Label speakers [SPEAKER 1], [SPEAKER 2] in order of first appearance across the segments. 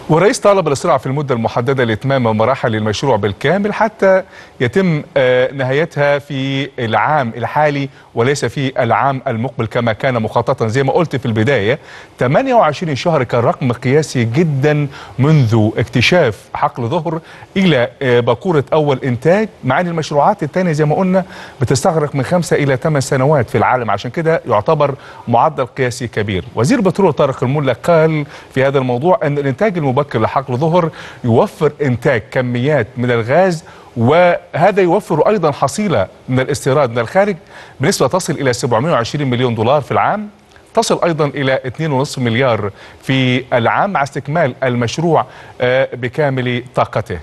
[SPEAKER 1] والرئيس طالب الإسراع في المدة المحددة لإتمام مراحل المشروع بالكامل حتى يتم آه، نهايتها في العام الحالي وليس في العام المقبل كما كان مخططا زي ما قلت في البداية 28 شهر كان رقم قياسي جدا منذ اكتشاف حقل ظهر إلى آه، باكورة أول إنتاج مع أن المشروعات الثانية زي ما قلنا بتستغرق من خمسة إلى ثمان سنوات في العالم عشان كده يعتبر معدل قياسي كبير وزير البترول طارق الملا قال في هذا الموضوع أن الإنتاج المبكر لحقل ظهر يوفر إنتاج كميات من الغاز وهذا يوفر أيضا حصيلة من الاستيراد من الخارج بنسبة تصل إلى 720 مليون دولار في العام تصل أيضا إلى 2.5 مليار في العام مع استكمال المشروع آه، بكامل طاقته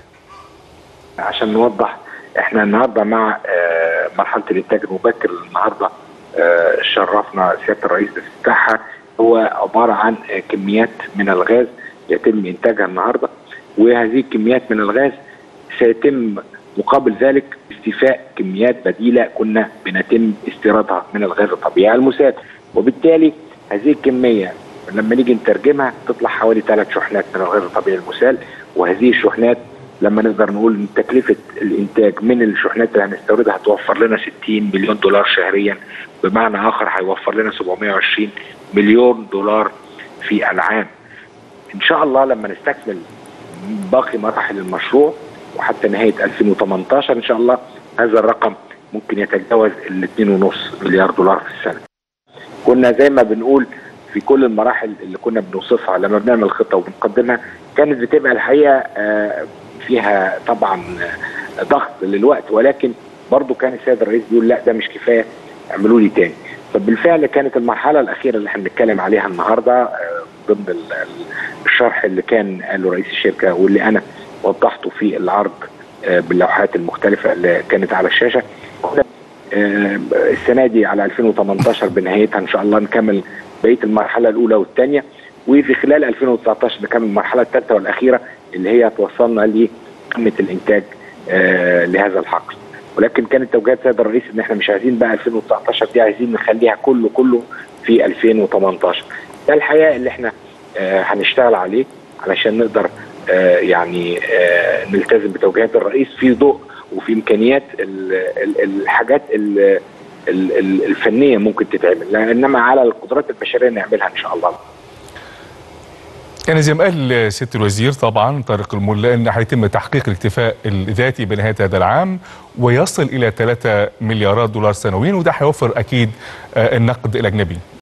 [SPEAKER 2] عشان نوضح احنا النهارده مع آه، مرحله الانتاج المبكر النهارده آه، شرفنا سياده الرئيس بافتتاحها هو عباره عن آه، كميات من الغاز يتم انتاجها النهارده وهذه الكميات من الغاز سيتم مقابل ذلك استيفاء كميات بديله كنا بنتم استيرادها من الغاز الطبيعي المسال وبالتالي هذه الكميه لما نيجي نترجمها تطلع حوالي ثلاث شحنات من الغاز الطبيعي المسال وهذه الشحنات لما نقدر نقول ان تكلفه الانتاج من الشحنات اللي هنستوردها هتوفر لنا 60 مليون دولار شهريا بمعنى اخر هيوفر لنا 720 مليون دولار في العام. ان شاء الله لما نستكمل باقي مراحل المشروع وحتى نهايه 2018 ان شاء الله هذا الرقم ممكن يتجاوز ال 2.5 مليار دولار في السنه. كنا زي ما بنقول في كل المراحل اللي كنا بنوصفها لما بنعمل خطه وبنقدمها كانت بتبقى الحقيقه آه، فيها طبعا آه، ضغط للوقت ولكن برضو كان السيد الرئيس بيقول لا ده مش كفايه اعملوا لي تاني فبالفعل كانت المرحله الاخيره اللي احنا بنتكلم عليها النهارده آه، ضمن ال- ال- الشرح اللي كان قاله رئيس الشركه واللي انا وضحته في العرض آه، باللوحات المختلفه اللي كانت على الشاشه كنا آه، السنه دي على 2018 بنهايتها ان شاء الله نكمل بقيه المرحله الاولى والثانيه وفي خلال 2019 نكمل المرحله الثالثه والاخيره اللي هي توصلنا لقمه الانتاج آه، لهذا الحقل ولكن كانت توجيهات السيد الرئيس ان احنا مش عايزين بقى 2019 دي عايزين نخليها كله كله في 2018 ده الحقيقه اللي احنا آه، هنشتغل عليه علشان نقدر آه، يعني آه، نلتزم بتوجيهات الرئيس في ضوء وفي امكانيات ال- ال- الحاجات ال- ال- ال- الفنيه ممكن تتعمل لا، انما على القدرات البشريه نعملها ان شاء الله
[SPEAKER 1] يعني زي ما قال سيادة الوزير طبعا طارق الملا ان هيتم تحقيق الاكتفاء الذاتي بنهايه هذا العام ويصل الى 3 مليارات دولار سنويا وده هيوفر اكيد آه، النقد الاجنبي